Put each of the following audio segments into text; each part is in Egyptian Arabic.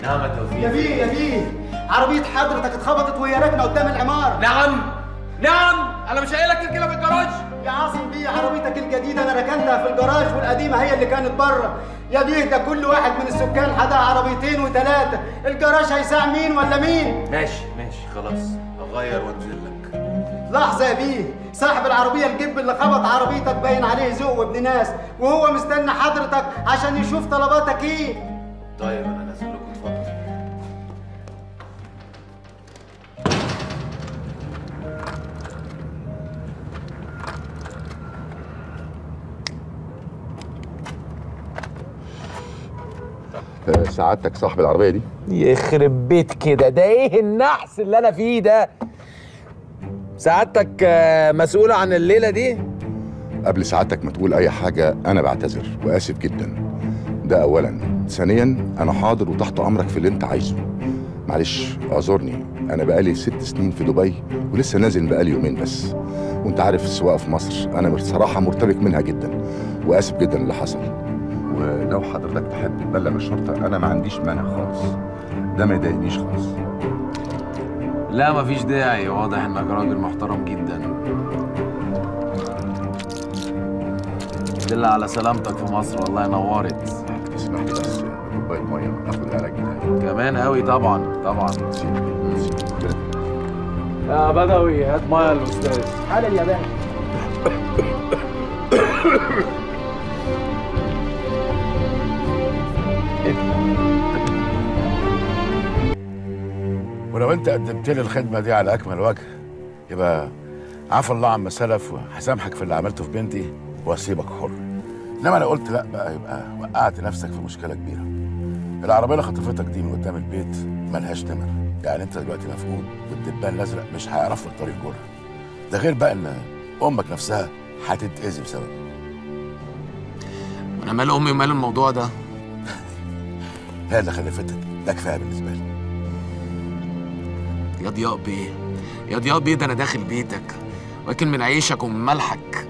نعم يا توفيق يا بيه يا بيه عربية حضرتك اتخبطت وهي راكنة قدام العمارة نعم نعم انا مش قايل لك تركنها في الجراج يا عاصم بيه عربيتك الجديدة أنا ركنتها في الجراج والقديمة هي اللي كانت بره يا بيه ده كل واحد من السكان حدا عربيتين وثلاثة الجراج هيساع مين ولا مين ماشي ماشي خلاص هغير وانزل لك لحظة يا بيه صاحب العربية الجب اللي خبط عربيتك باين عليه ذوق وابن ناس وهو مستني حضرتك عشان يشوف طلباتك ايه طيب انا نازل لكم اتفضل آه، سعادتك صاحب العربيه دي يخرب بيت كده ده ايه النحس اللي انا فيه ده سعادتك آه، مسؤولة عن الليلة دي قبل سعادتك ما تقول اي حاجه انا بعتذر واسف جدا ده اولا ثانيا انا حاضر وتحت امرك في اللي انت عايزه معلش اعذرني انا بقالي ست سنين في دبي ولسه نازل بقالي يومين بس وانت عارف السواقه في مصر انا بصراحه مرتبك منها جدا واسف جدا اللي حصل ولو حضرتك تحب تبلغ الشرطه انا ما عنديش مانع خالص ده ما يضايقنيش خالص لا مفيش داعي واضح انك راجل محترم جدا دل على سلامتك في مصر والله نورت اسمح لي بس كوبايه ميه اخد العلاج بتاعي كمان قوي طبعا طبعا يا بدوي هات ميه الاستاذ حالا يا باشا ولو انت قدمت لي الخدمه دي على اكمل وجه يبقى عفى الله عما سلف وهسامحك في اللي عملته في بنتي واسيبك حر انما انا قلت لا بقى يبقى وقعت نفسك في مشكله كبيره العربيه اللي خطفتك دي من قدام البيت ملهاش نمر يعني انت دلوقتي مفقود والدبان الازرق مش هيعرف لك طريق جورها ده غير بقى ان امك نفسها هتتاذي بسببك انا مال امي ومال الموضوع ده هي اللي خلفتك ده كفايه بالنسبه لي يا ضياء بيه يا ضياء بيه ده انا داخل بيتك واكل من عيشك ومن ملحك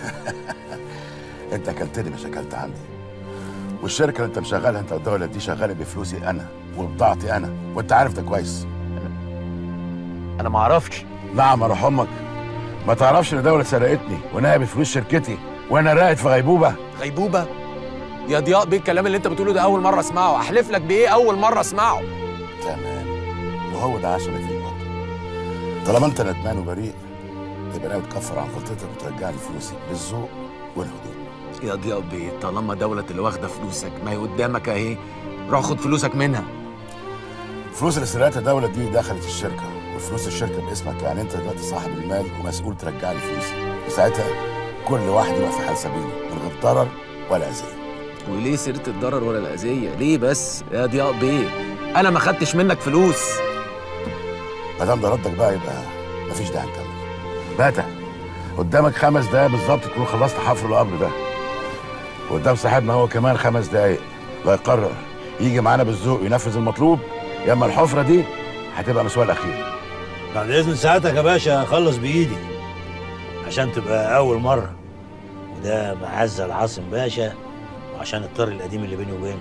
انت اكلتني مش اكلت عندي والشركه اللي انت مشغلها انت والدوله دي شغاله بفلوسي انا وبضاعتي انا وانت عارف ده كويس انا ما اعرفش نعم اروح امك ما تعرفش ان دوله سرقتني وانها بفلوس شركتي وانا راقد في غيبوبه غيبوبه يا ضياء بيه الكلام اللي انت بتقوله ده اول مره اسمعه احلف لك بايه اول مره اسمعه تمام وهو ده عشان فيك برضه طالما انت ندمان وبريء يبقى ناوي تكفر عن غلطتك وترجع لي فلوسي بالذوق والهدوء يا ضياء بيه طالما دولة اللي واخده فلوسك ما هي قدامك اهي روح خد فلوسك منها فلوس اللي سرقتها الدولة دي دخلت الشركة وفلوس الشركة باسمك يعني انت دلوقتي صاحب المال ومسؤول ترجع لي فلوسي وساعتها كل واحد يبقى في حال سبيله من غير ضرر ولا اذية وليه سيرة الضرر ولا الأذية؟ ليه بس يا ضياء بيه؟ أنا ما خدتش منك فلوس ما دام ده ردك بقى يبقى مفيش داعي نكمل باتع قدامك خمس دقايق بالظبط تكون خلصت حفر القبر ده وقدام صاحبنا هو كمان خمس دقايق لا يقرر يجي معانا بالذوق ينفذ المطلوب يا اما الحفره دي هتبقى مسواه الاخير بعد اذن ساعتك يا باشا هخلص بايدي عشان تبقى اول مره وده معزه العاصم باشا وعشان الطار القديم اللي بيني وبينه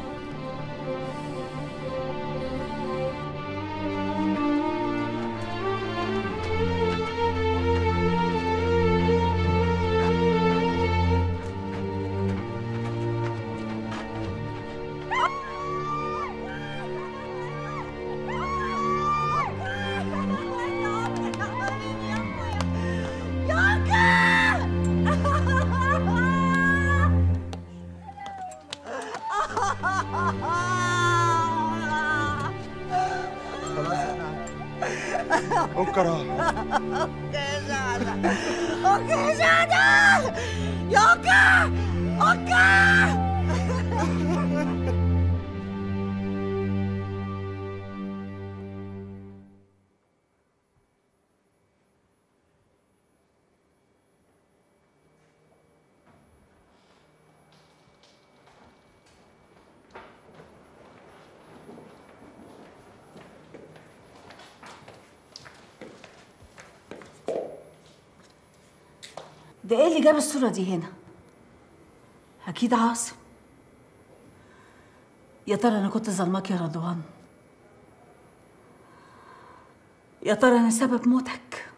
انكر اوكي شادة يوكا اوكا ده ايه اللي جاب الصورة دي هنا؟ أكيد عاصم يا ترى أنا كنت ظلمك يا رضوان يا ترى انا سبب موتك